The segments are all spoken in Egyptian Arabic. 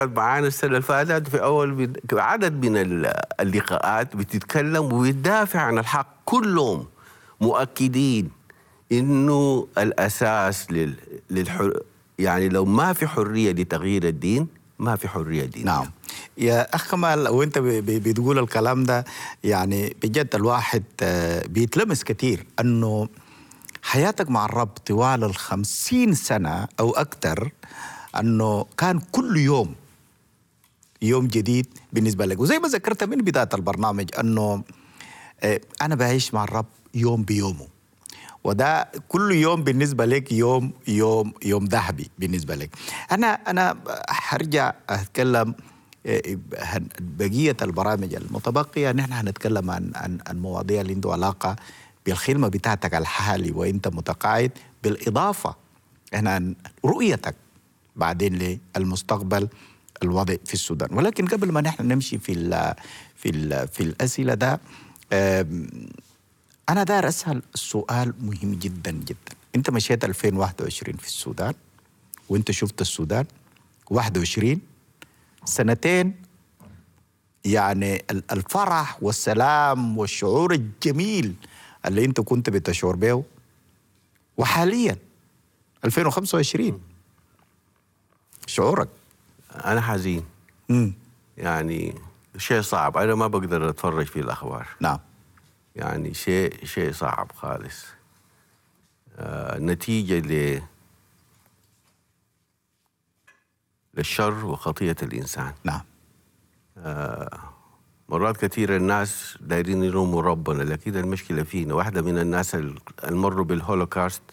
معانا السنه اللي فاتت في اول عدد من اللقاءات بتتكلم وبتدافع عن الحق كلهم مؤكدين انه الاساس لل... للحر... يعني لو ما في حريه لتغيير الدين ما في حريه دينيه نعم يا اخ كمال وانت بتقول الكلام ده يعني بجد الواحد بيتلمس كثير انه حياتك مع الرب طوال الخمسين سنة أو أكثر أنه كان كل يوم يوم جديد بالنسبة لك وزي ما ذكرت من بداية البرنامج أنه أنا بعيش مع الرب يوم بيومه وده كل يوم بالنسبة لك يوم يوم يوم ذهبي بالنسبة لك أنا أنا حرجع أتكلم بقية البرامج المتبقية نحن هنتكلم عن عن عن مواضيع اللي عنده علاقة بالخدمة بتاعتك الحالي وأنت متقاعد بالإضافة هنا رؤيتك بعدين للمستقبل الوضع في السودان ولكن قبل ما نحن نمشي في ال في ال في الأسئلة ده أنا داير أسأل سؤال مهم جدا جدا أنت مشيت 2021 في السودان وأنت شفت السودان 21 سنتين يعني الفرح والسلام والشعور الجميل اللي انت كنت بتشعر به وحاليا 2025 شعورك انا حزين مم. يعني شيء صعب انا ما بقدر اتفرج في الاخبار نعم يعني شيء شيء صعب خالص آه نتيجه ل للشر وخطيه الانسان نعم آه مرات كثيرة الناس دايرين يلوموا ربنا لكن المشكلة فينا واحدة من الناس اللي مروا بالهولوكاست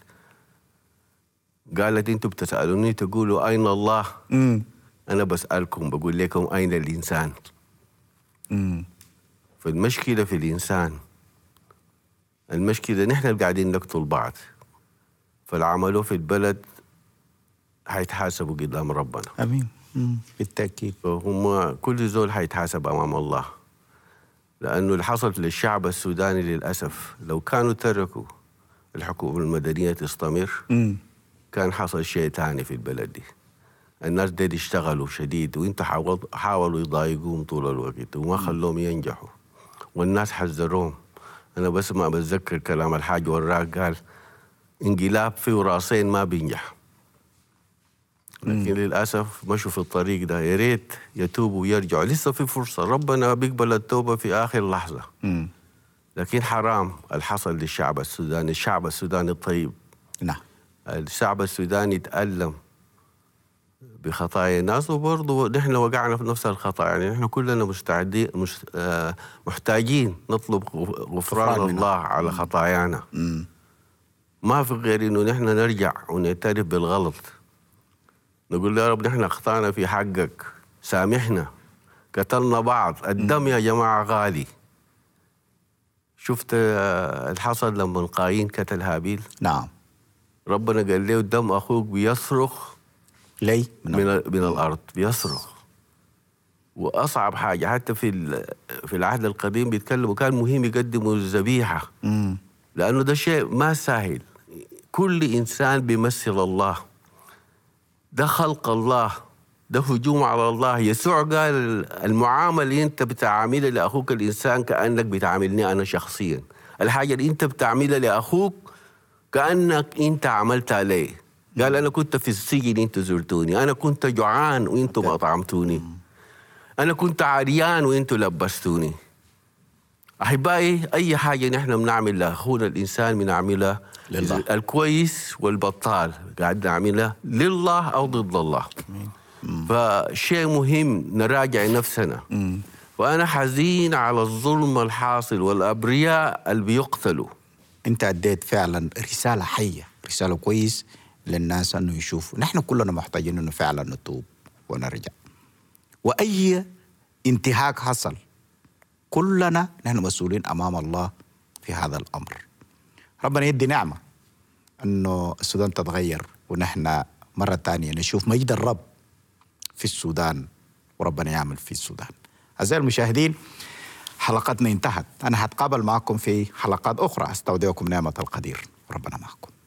قالت انتم بتسألوني تقولوا أين الله مم. أنا بسألكم بقول لكم أين الإنسان مم. فالمشكلة في الإنسان المشكلة نحن اللي قاعدين نقتل بعض فالعملوا في البلد حيتحاسبوا قدام ربنا امين مم. بالتاكيد فهم كل زول حيتحاسب امام الله لانه اللي حصل للشعب السوداني للاسف لو كانوا تركوا الحكومه المدنيه تستمر مم. كان حصل شيء ثاني في البلد دي الناس دي اشتغلوا شديد وانتوا حاول حاولوا يضايقوهم طول الوقت وما خلوهم ينجحوا والناس حذروهم انا بس ما بتذكر كلام الحاج وراق قال انقلاب فيه راسين ما بينجح لكن للاسف مشوا في الطريق ده يا ريت يتوبوا ويرجعوا لسه في فرصه ربنا بيقبل التوبه في اخر لحظه مم. لكن حرام الحصل للشعب السوداني الشعب السوداني الطيب نعم الشعب السوداني تألم بخطايا الناس وبرضه نحن وقعنا في نفس الخطا يعني نحن كلنا مستعدين مش آه محتاجين نطلب غفران غفران منه. الله على خطايانا مم. ما في غير انه نحن نرجع ونعترف بالغلط نقول له يا رب نحن اخطانا في حقك سامحنا قتلنا بعض الدم يا جماعه غالي شفت آه، الحصل لما قايين قتل هابيل نعم ربنا قال له دم اخوك بيصرخ لي من من ال- من الارض بيصرخ واصعب حاجه حتى في ال- في العهد القديم بيتكلموا كان مهم يقدموا الذبيحه مم. لانه ده شيء ما سهل كل انسان بيمثل الله ده خلق الله ده هجوم على الله يسوع قال المعامله اللي انت بتعاملها لاخوك الانسان كانك بتعاملني انا شخصيا الحاجه اللي انت بتعملها لاخوك كانك انت عملتها لي قال انا كنت في السجن انتوا زرتوني انا كنت جوعان وانتم اطعمتوني انا كنت عريان وانتم لبستوني احبائي اي حاجه نحن بنعمل لاخونا الانسان بنعملها لله. الكويس والبطال قاعد نعملها لله او ضد الله فشيء مهم نراجع نفسنا وانا حزين على الظلم الحاصل والابرياء اللي بيقتلوا انت اديت فعلا رساله حيه رساله كويس للناس انه يشوفوا نحن كلنا محتاجين انه فعلا نتوب ونرجع واي انتهاك حصل كلنا نحن مسؤولين امام الله في هذا الامر ربنا يدي نعمه انه السودان تتغير ونحن مره ثانيه نشوف مجد الرب في السودان وربنا يعمل في السودان اعزائي المشاهدين حلقتنا انتهت انا هتقابل معكم في حلقات اخرى استودعكم نعمه القدير ربنا معكم